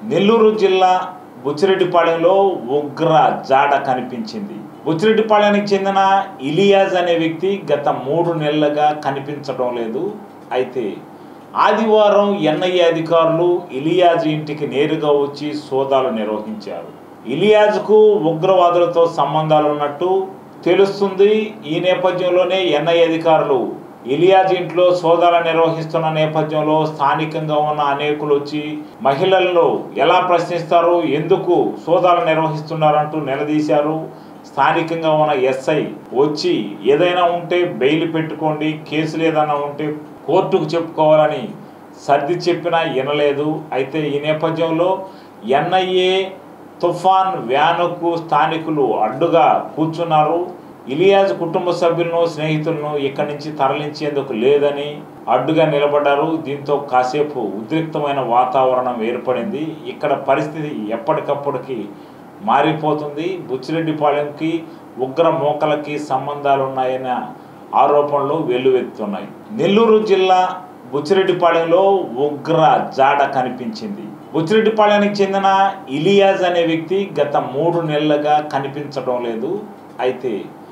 నెల్లూరు జిల్లా బుచ్చిరెడ్డిపాళెంలో ఉగ్ర జాడ కనిపించింది బుచ్చిరెడ్డిపాళెంకి చెందిన ఇలియాజ్ అనే వ్యక్తి గత మూడు నెలలుగా కనిపించడం లేదు అయితే ఆదివారం ఎన్ఐఏ అధికారులు ఇలియాజ్ ఇంటికి నేరుగా వచ్చి సోదాలు నిర్వహించారు ఇలియాజ్కు ఉగ్రవాదులతో సంబంధాలు ఉన్నట్టు తెలుస్తుంది ఈ నేపథ్యంలోనే ఎన్ఐఏ అధికారులు ఇలియాజ్ ఇంట్లో సోదాలు నిర్వహిస్తున్న నేపథ్యంలో స్థానికంగా ఉన్న అనేకులు వచ్చి మహిళలను ఎలా ప్రశ్నిస్తారు ఎందుకు సోదాలు నిర్వహిస్తున్నారంటూ నిలదీశారు స్థానికంగా ఉన్న ఎస్ఐ వచ్చి ఏదైనా ఉంటే బెయిల్ పెట్టుకోండి కేసులు ఏదైనా ఉంటే కోర్టుకు చెప్పుకోవాలని సర్ది చెప్పినా వినలేదు అయితే ఈ నేపథ్యంలో ఎన్ఐఏ తుఫాన్ వ్యానుకు స్థానికులు అడ్డుగా కూర్చున్నారు ఇలియాజ్ కుటుంబ సభ్యులను స్నేహితులను ఇక్కడి నుంచి తరలించేందుకు లేదని అడ్డుగా నిలబడ్డారు దీంతో కాసేపు ఉద్రిక్తమైన వాతావరణం ఏర్పడింది ఇక్కడ పరిస్థితి ఎప్పటికప్పటికి మారిపోతుంది బుచ్చిరెడ్డిపాళెంకి ఉగ్ర మోకలకి సంబంధాలు ఉన్నాయన్న ఆరోపణలు వెల్లువెత్తుతున్నాయి నెల్లూరు జిల్లా బుచ్చిరెడ్డిపాళెంలో ఉగ్ర జాడ కనిపించింది బుచ్చిరెడ్డిపాళెంకి చెందిన ఇలియాజ్ అనే వ్యక్తి గత మూడు నెలలుగా కనిపించడం లేదు అయితే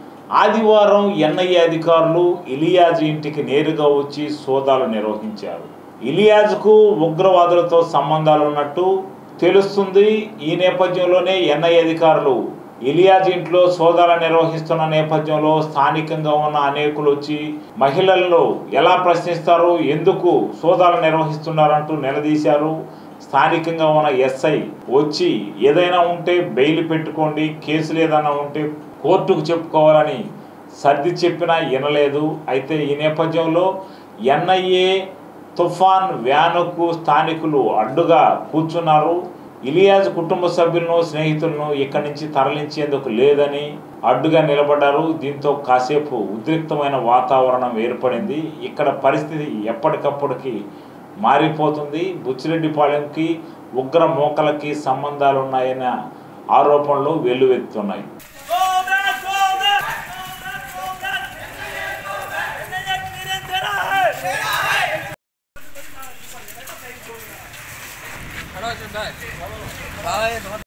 ఆదివారం ఎన్ఐఏ అధికారులు ఇలియాజ్ ఇంటికి నేరుగా వచ్చి సోదాలు నిర్వహించారు ఇలియాజ్కు ఉగ్రవాదులతో సంబంధాలు ఉన్నట్టు తెలుస్తుంది ఈ నేపథ్యంలోనే ఎన్ఐఏ అధికారులు ఇలియాజ్ ఇంట్లో సోదాలు నిర్వహిస్తున్న నేపథ్యంలో స్థానికంగా ఉన్న అనేకులు వచ్చి మహిళలను ఎలా ప్రశ్నిస్తారు ఎందుకు సోదాలు నిర్వహిస్తున్నారంటూ నిలదీశారు స్థానికంగా ఉన్న ఎస్ఐ వచ్చి ఏదైనా ఉంటే బెయిల్ పెట్టుకోండి కేసులు ఏదైనా ఉంటే కోర్టుకు చెప్పుకోవాలని సర్ది చెప్పినా వినలేదు అయితే ఈ నేపథ్యంలో ఎన్ఐఏ తుఫాన్ వ్యానుకు స్థానికులు అడ్డుగా కూర్చున్నారు ఇలియాజ్ కుటుంబ సభ్యులను స్నేహితులను ఇక్కడి నుంచి తరలించేందుకు లేదని అడ్డుగా నిలబడ్డారు దీంతో కాసేపు ఉద్రిక్తమైన వాతావరణం ఏర్పడింది ఇక్కడ పరిస్థితి ఎప్పటికప్పటికి మారిపోతుంది బుచ్చిరెడ్డిపాళెంకి ఉగ్ర మోకలకి సంబంధాలు ఉన్నాయన్న ఆరోపణలు వెల్లువెత్తున్నాయి